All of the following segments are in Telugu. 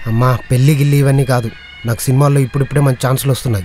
అమ్మా పెళ్ళి గిల్లి ఇవన్నీ కాదు నాకు సినిమాల్లో ఇప్పుడిప్పుడే మంచి ఛాన్సులు వస్తున్నాయి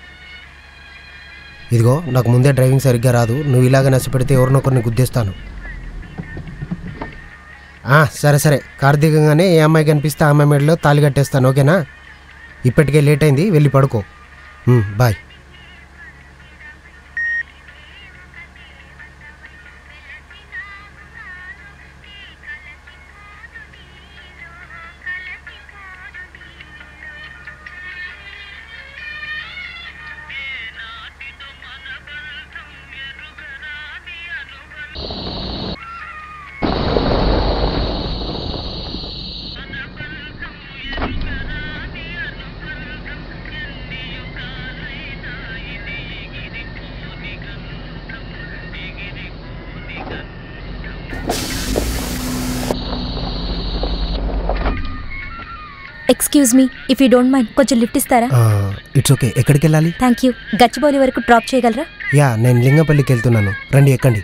ఇదిగో నాకు ముందే డ్రైవింగ్ సరిగ్గా రాదు నువ్వు ఇలాగ నష్టపెడితే ఎవరినొకరిని గుద్దేస్తాను ఆ, సరే సరే కారు దిగంగానే ఏ అమ్మాయి కనిపిస్తే ఆ అమ్మాయి మెడలో తాళి కట్టేస్తాను ఓకేనా ఇప్పటికే లేట్ అయింది వెళ్ళి పడుకో um, bye excuse me if you don't mind కొంచెం లిఫ్ట్ ఇస్తారా ఇట్స్ ఓకే ఎక్కడికి వెళ్ళాలి థ్యాంక్ యూ గచ్చిబౌలి వరకు డ్రాప్ చేయగలరా యా నేను లింగపల్లికి వెళ్తున్నాను రండి ఎక్కండి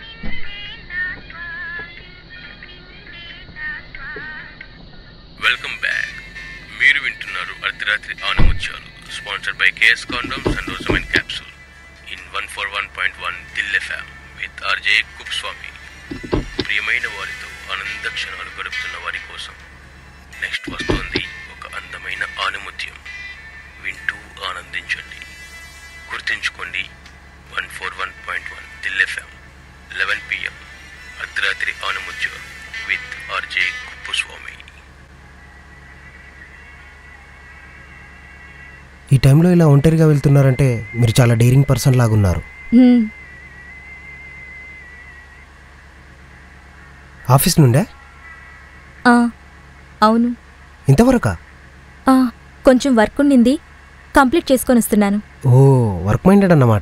వెల్కమ్ బ్యాక్ మీరు వింటున్నారు అర్ధరాత్రి ఆనముత్యాలు sponsored by KS condoms and రోజమైన్ capsule in one four one point one Dil FM with RJ Kuppuswamy ప్రియమైన వారితో ఆనంద క్షణాలు గడుపుతున్న వారి కోసం నెక్స్ట్ వస్తోంది ఒక అందమైన ఆనుముత్యం వింటూ ఆనందించండి గుర్తుంచుకోండి one four one point one Dil FM eleven PM అర్ధరాత్రి ఆనుముత్యాలు విత్ ఆర్జే కుప్పుస్వామి ఈ టైంలో ఇలా ఒంటరిగా వెళ్తున్నారంటే మీరు చాలా డేరింగ్ పర్సన్ లాగున్నారు హ్మ్, ఆఫీస్ నుండే ఆ, అవును ఇంతవరకా ఆ, కొంచెం వర్క్ ఉండింది కంప్లీట్ చేసుకొని వస్తున్నాను ఓ వర్క్ మైండెడ్ అన్నమాట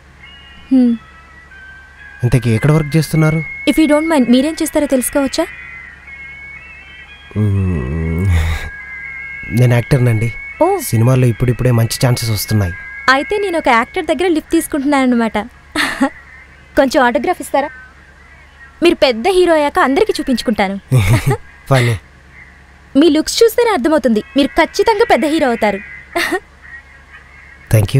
ఇంతకీ ఎక్కడ వర్క్ చేస్తున్నారు ఇఫ్ యూ డోంట్ మైండ్ మీరేం చేస్తారో తెలుసుకోవచ్చా మ్మ్. నేను యాక్టర్నండి ఓ సినిమాల్లో ఇప్పుడిప్పుడే మంచి ఛాన్సెస్ వస్తున్నాయి అయితే నేను ఒక యాక్టర్ దగ్గర లిఫ్ట్ తీసుకుంటున్నాను అనమాట కొంచెం ఆటోగ్రాఫ్ ఇస్తారా మీరు పెద్ద హీరో అయ్యాక అందరికీ చూపించుకుంటాను ఫనీ మీ లుక్స్ చూస్తేనే అర్థమవుతుంది మీరు ఖచ్చితంగా పెద్ద హీరో అవుతారు థ్యాంక్ యూ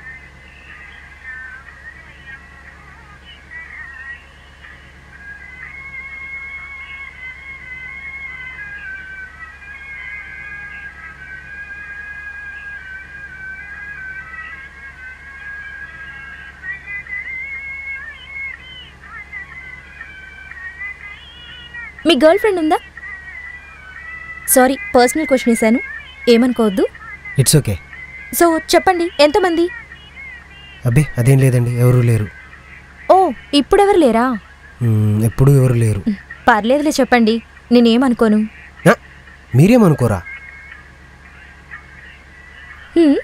మీ గర్ల్ ఫ్రెండ్ ఉందా సారీ పర్సనల్ క్వశ్చన్ వేశాను ఏమనుకోవద్దు ఇట్స్ ఓకే సో చెప్పండి ఎంతమంది అబ్బే అదేం లేదండి ఎవరూ లేరు ఓ ఇప్పుడెవరు లేరా మ్మ్, ఎప్పుడూ ఎవరు లేరు పర్లేదులే చెప్పండి నేనేమనుకోను ఆ, మీరేమనుకోరా హ్మ్,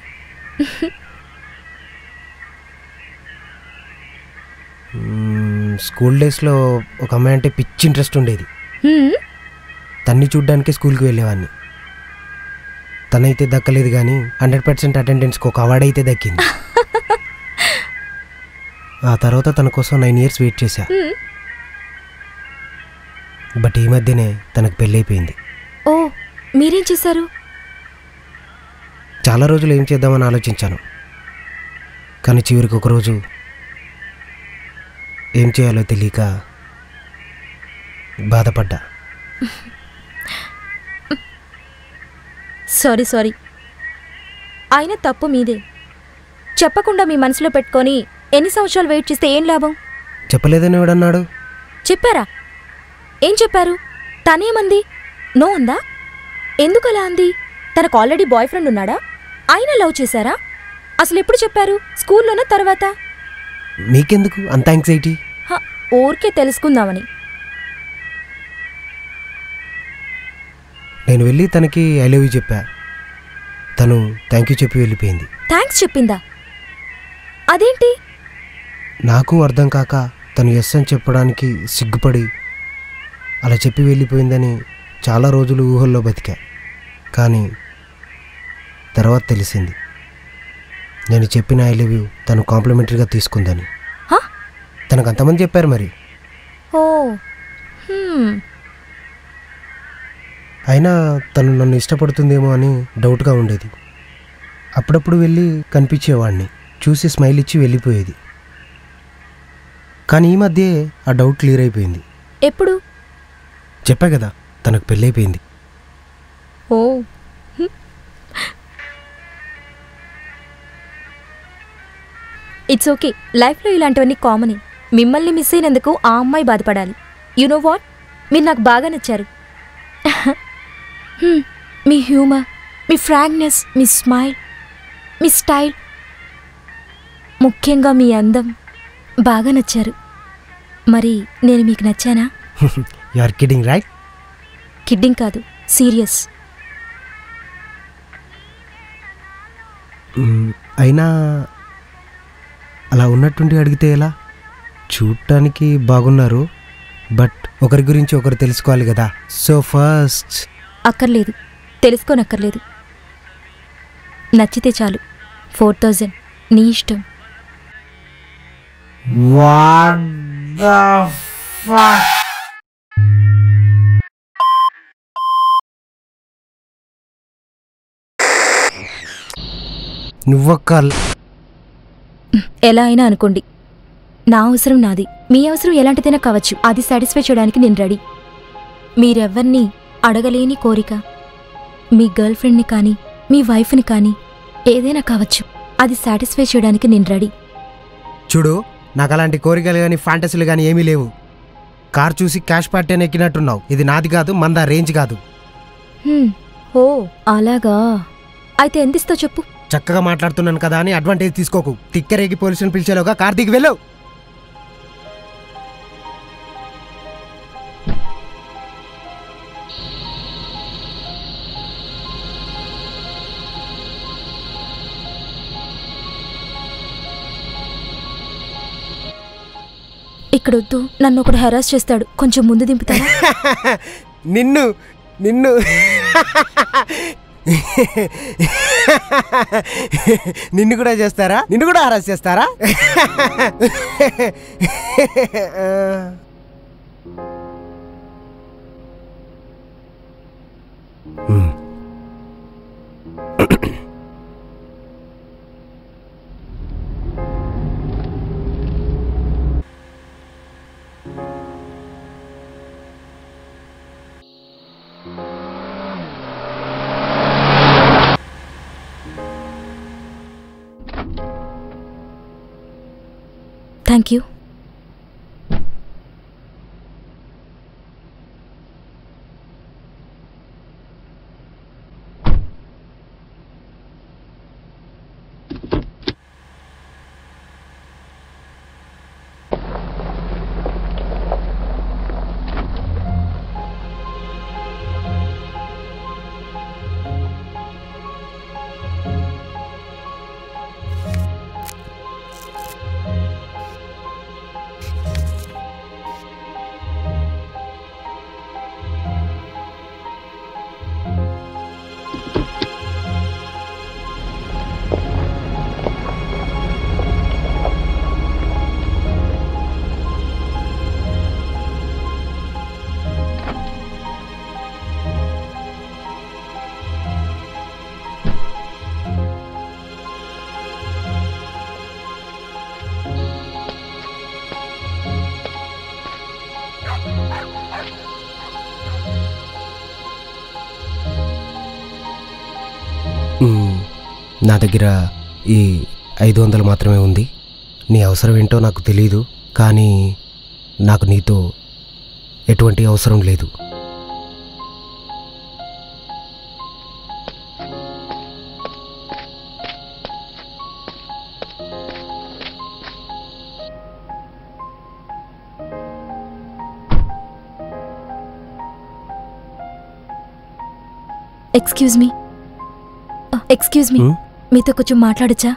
మ్మ్, స్కూల్ డేస్లో ఒక అమ్మాయి అంటే పిచ్చి ఇంట్రెస్ట్ ఉండేది హ్మ్, తన్ని చూడ్డానికి స్కూల్కి వెళ్ళేవాడిని తనైతే దక్కలేదు కానీ హండ్రెడ్ పర్సెంట్ అటెండెన్స్కి ఒక అవార్డ్ అయితే దక్కింది ఆ తర్వాత తన కోసం నైన్ ఇయర్స్ వెయిట్ చేశా హ్మ్. బట్ ఈ మధ్యనే తనకు పెళ్ళైపోయింది ఓ మీరేం చేశారు చాలా రోజులు ఏం చేద్దామని ఆలోచించాను కానీ చివరికి ఒకరోజు ఏం చేయాలో తెలియక బాధపడ్డా సారీ సారీ అయినా తప్పు మీదే చెప్పకుండా మీ మనసులో పెట్టుకొని ఎన్ని సంవత్సరాలు వెయిట్ చేస్తే ఏం లాభం చెప్పలేదని ఎవడన్నాడు చెప్పారా ఏం చెప్పారు తనేమంది నో అందా ఎందుకు అలా అంది తనకు ఆల్రెడీ బాయ్ ఫ్రెండ్ ఉన్నాడా అయినా లవ్ చేశారా అసలు ఎప్పుడు చెప్పారు స్కూల్లోనా తర్వాత మీకెందుకు అంత యాంగ్జైటీ హ, ఊరికే తెలుసుకుందామని నేను వెళ్ళి తనకి ఐ లవ్ యూ చెప్పా తను థ్యాంక్ యూ చెప్పి వెళ్ళిపోయింది థ్యాంక్స్ చెప్పిందా అదేంటి నాకు అర్థం కాక తను ఎస్ అని చెప్పడానికి సిగ్గుపడి అలా చెప్పి వెళ్ళిపోయిందని చాలా రోజులు ఊహల్లో బతికా కానీ తర్వాత తెలిసింది నేను చెప్పిన ఐ లవ్ యూ తను కాంప్లిమెంటరీగా తీసుకుందని హ? తనకు అంతమంది చెప్పారు మరి ఓ హ్మ్. అయినా తను నన్ను ఇష్టపడుతుందేమో అని డౌట్గా ఉండేది అప్పుడప్పుడు వెళ్ళి కనిపించేవాడిని చూసి స్మైల్ ఇచ్చి వెళ్ళిపోయేది కానీ ఈ మధ్య ఆ డౌట్ క్లియర్ అయిపోయింది ఎప్పుడు చెప్పా కదా తనకు పెళ్ళైపోయింది ఓ ఇట్స్ ఓకే లైఫ్లో ఇలాంటివన్నీ కామనే మిమ్మల్ని మిస్ అయినందుకు ఆ అమ్మాయి బాధపడాలి యు నో వాట్ మీరు నాకు బాగా నచ్చారు హ్మ్, మీ హ్యూమర్ మీ ఫ్రాంక్నెస్ మీ స్మైల్ మీ స్టైల్ ముఖ్యంగా మీ అందం బాగా నచ్చారు మరి నేను మీకు నచ్చానా you are kidding right kidding కాదు సీరియస్ అయినా అలా ఉన్నట్టుండి అడిగితే ఎలా చూడటానికి బాగున్నారు బట్ ఒకరి గురించి ఒకరు తెలుసుకోవాలి కదా సో ఫస్ట్ అక్కర్లేదు తెలుసుకోనక్కర్లేదు నచ్చితే చాలు ఫోర్ థౌజండ్ నీ ఇష్టం నువ్వొక్క ఎలా అయినా అనుకోండి నా అవసరం నాది మీ అవసరం ఎలాంటిదైనా కావచ్చు అది సాటిస్ఫై చేయడానికి నేను రెడీ మీరెవ్వరినీ అడగలేని కోరిక మీ గర్ల్ ఫ్రెండ్ని కానీ మీ వైఫ్ని కానీ ఏదైనా కావచ్చు అది సాటిస్ఫై చేయడానికి నేను రెడీ చూడు నాకు అలాంటి కోరికలు కానీ ఫ్యాంటసీలు కానీ ఏమీ లేవు కార్ చూసి క్యాష్ పార్టీ అని ఎక్కినట్టున్నావు ఇది నాది కాదు మంద రేంజ్ కాదు హ్మ్, ఓ అలాగా అయితే ఎంత ఇస్తావు చెప్పు చక్కగా మాట్లాడుతున్నాను కదా అని అడ్వాంటేజ్ తీసుకోకు తిక్కరేగి పోలీసుని పిలిచేలోగా కార్ దిగి వెళ్ళు ఇక్కడొద్దు నన్ను ఒకడు హెరాస్ చేస్తాడు కొంచెం ముందు దింపుతారా నిన్ను నిన్ను నిన్ను కూడా చేస్తారా నిన్ను కూడా హరాస్ చేస్తారా మ్మ్. థ్యాంక్ యూ మ్మ్. నా దగ్గర ఈ ఐదు వందలు మాత్రమే ఉంది నీ అవసరం ఏంటో నాకు తెలియదు కానీ నాకు నీతో ఎటువంటి అవసరం లేదు ఎక్స్క్యూజ్ మీ ఎక్స్క్యూజ్ మీ మ్మ్? మీతో కొంచెం మాట్లాడచ్చా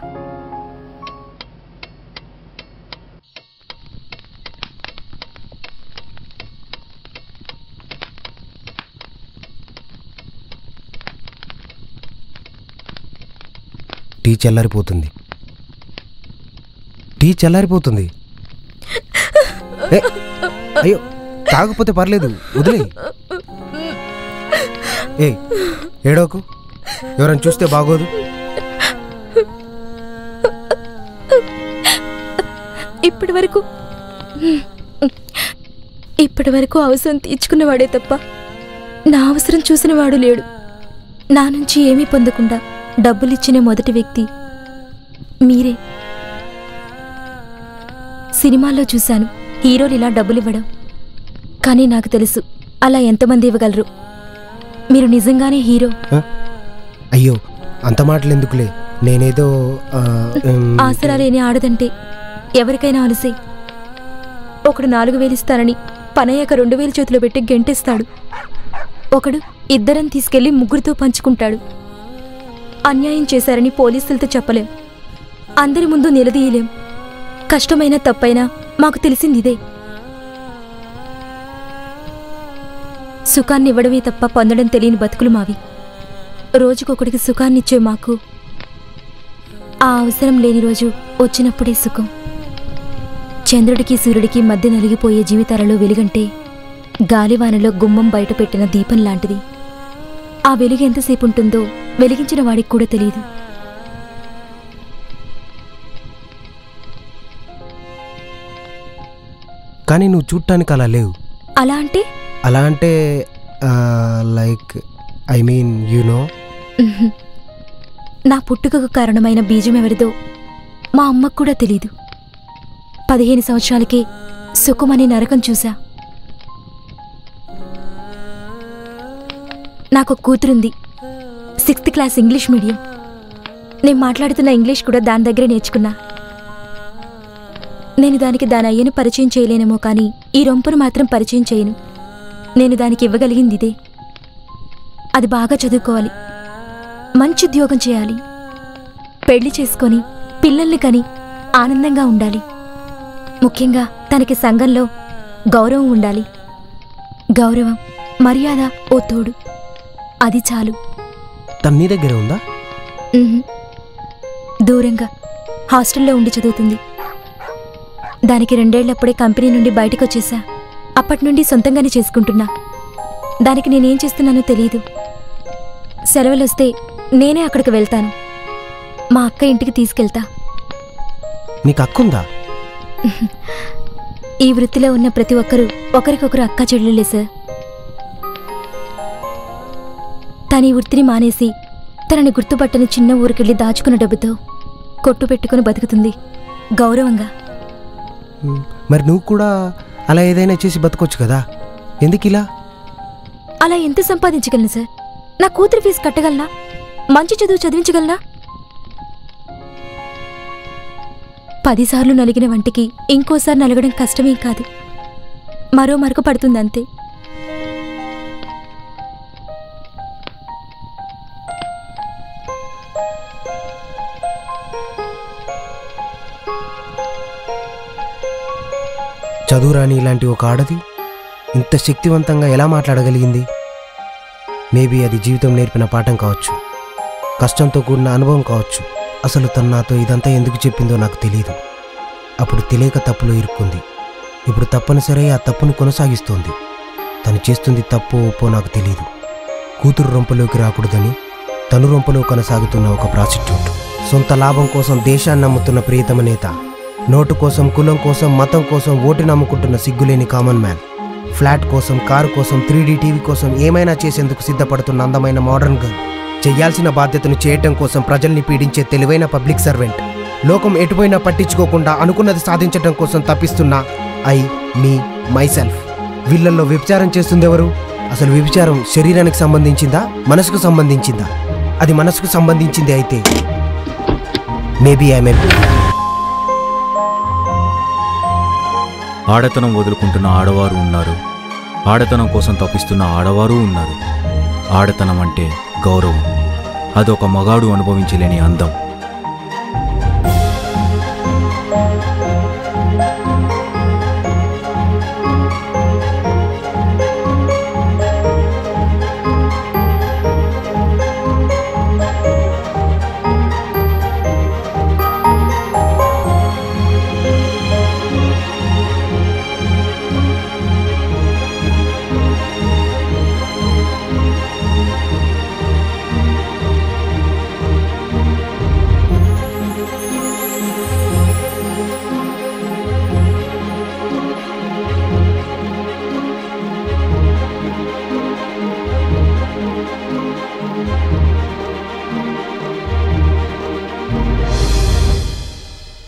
టీ చల్లారిపోతుంది టీ చల్లారిపోతుంది ఏ, అయ్యో తాగకపోతే పర్లేదు వదిలే ఏ ఏడోకు ఎవరైనా చూస్తే బాగోదు ఇప్పటి వరకు ఇప్పటి వరకు అవసరం తీర్చుకున్నవాడే తప్ప నా అవసరం చూసినవాడు లేడు నా నుంచి ఏమీ పొందకుండా డబ్బులిచ్చిన మొదటి వ్యక్తి మీరే సినిమాల్లో చూశాను హీరోలు ఇలా డబ్బులివ్వడం కానీ నాకు తెలుసు అలా ఎంతమంది ఇవ్వగలరు మీరు నిజంగానే హీరో ఆ? అయ్యో అంత మాటలు ఎందుకులే నేనేదో ఆ, ఉమ్, ఆసరా లేని ఆడదంటే ఎవరికైనా అలసి ఒకడు నాలుగు వేలు ఇస్తానని పనయ్యాక రెండు వేలు చేతిలో పెట్టి గెంటేస్తాడు ఒకడు ఇద్దరం తీసుకెళ్లి ముగ్గురితో పంచుకుంటాడు అన్యాయం చేశారని పోలీసులతో చెప్పలేం అందరి ముందు నిలదీయలేం కష్టమైన తప్పైనా మాకు తెలిసింది ఇదే సుఖాన్ని ఇవ్వడమే తప్ప పొందడం తెలియని బతుకులు మావి రోజుకొకడికి సుఖాన్నిచ్చే మాకు ఆ అవసరం లేని రోజు వచ్చినప్పుడే సుఖం చంద్రుడికి సూర్యుడికి మధ్య నలిగిపోయే జీవితాలలో వెలుగంటే గాలివానలో గుమ్మం బయట పెట్టిన దీపం లాంటిది ఆ వెలుగు ఎంతసేపు ఉంటుందో వెలిగించిన వాడికి కూడా తెలియదు కానీ నువ్వు చూడటానికి అలా లేవు అలా అంటే అలా అంటే like I mean you know ఉహుం. నా పుట్టుకకు కారణమైన బీజం ఎవరిదో మా అమ్మకు కూడా తెలీదు పదిహేను సంవత్సరాలకే సుఖమనే నరకం చూసా నాకు ఒక కూతురుంది సిక్స్త్ క్లాస్ ఇంగ్లీష్ మీడియం నేను మాట్లాడుతున్న ఇంగ్లీష్ కూడా దాని దగ్గరే నేర్చుకున్నా నేను దానికి దాని అయ్యను పరిచయం చేయలేనేమో కానీ ఈ రొంపును మాత్రం పరిచయం చేయను నేను దానికి ఇవ్వగలిగింది ఇదే అది బాగా చదువుకోవాలి మంచి ఉద్యోగం చేయాలి పెళ్లి చేసుకొని పిల్లల్ని కని ఆనందంగా ఉండాలి ముఖ్యంగా తనకి సంఘంలో గౌరవం ఉండాలి గౌరవం మర్యాద ఓ తోడు అది చాలు తన నీ దగ్గరే ఉందా ఉహుం. దూరంగా హాస్టల్లో ఉండి చదువుతుంది దానికి రెండేళ్లప్పుడే కంపెనీ నుండి బయటకు వచ్చేసా అప్పటి నుండి సొంతంగానే చేసుకుంటున్నా దానికి నేనేం చేస్తున్నానో తెలియదు సెలవులొస్తే నేనే అక్కడికి వెళ్తాను మా అక్క ఇంటికి తీసుకెళ్తా నీకు అక్కుందా ఈ వృత్తిలో ఉన్న ప్రతి ఒక్కరూ ఒకరికొకరు అక్క చెల్లెలే సార్ తను ఈ వృత్తిని మానేసి తనని గుర్తుపట్టని చిన్న ఊరికెళ్ళి దాచుకున్న డబ్బుతో కొట్టు పెట్టుకుని బతుకుతుంది గౌరవంగా ఉమ్, మరి నువ్వు కూడా అలా ఏదైనా చేసి బతకొచ్చు కదా ఎందుకు ఇలా అలా ఎంత సంపాదించగలను సార్ నా కూతురి ఫీజు కట్టగలనా మంచి చదువు చదివించగలనా పదిసార్లు నలిగిన వంటికి ఇంకోసారి నలగడం కష్టమేం కాదు మరో మరక పడుతుంది అంతే చదువురాని ఇలాంటి ఒక ఆడది ఇంత శక్తివంతంగా ఎలా మాట్లాడగలిగింది మేబీ అది జీవితం నేర్పిన పాఠం కావచ్చు కష్టంతో కూడిన అనుభవం కావచ్చు అసలు తను నాతో ఇదంతా ఎందుకు చెప్పిందో నాకు తెలియదు అప్పుడు తెలియక తప్పులో ఇరుక్కుంది ఇప్పుడు తప్పనిసరి ఆ తప్పును కొనసాగిస్తోంది తను చేస్తుంది తప్పు ఒప్పో నాకు తెలియదు కూతురు రొంపలోకి రాకూడదని తను రొంపలో కొనసాగుతున్న ఒక ప్రాసిట్యూట్ సొంత లాభం కోసం దేశాన్ని నమ్ముతున్న ప్రియతమ నేత నోటు కోసం కులం కోసం మతం కోసం ఓటు నమ్ముకుంటున్న సిగ్గులేని కామన్ మ్యాన్ ఫ్లాట్ కోసం కారు కోసం త్రీ టీవీ కోసం ఏమైనా చేసేందుకు సిద్ధపడుతున్న అందమైన మోడర్న్ గర్ల్ చేయాల్సిన బాధ్యతను చేయటం కోసం ప్రజల్ని పీడించే తెలివైన పబ్లిక్ సర్వెంట్ లోకం ఎటుపోయినా పట్టించుకోకుండా అనుకున్నది సాధించటం కోసం తప్పిస్తున్న ఐ మీ మైసెల్ఫ్ వీళ్ళల్లో వ్యభిచారం చేస్తుంది ఎవరు అసలు వ్యభిచారం శరీరానికి సంబంధించిందా మనసుకు సంబంధించిందా అది మనసుకు సంబంధించింది అయితే మేబీ ఐ మే ఆడతనం వదులుకుంటున్న ఆడవారు ఉన్నారు ఆడతనం కోసం తప్పిస్తున్న ఆడవారు ఉన్నారు ఆడతనం అంటే గౌరవం అదొక మగాడు అనుభవించలేని అందం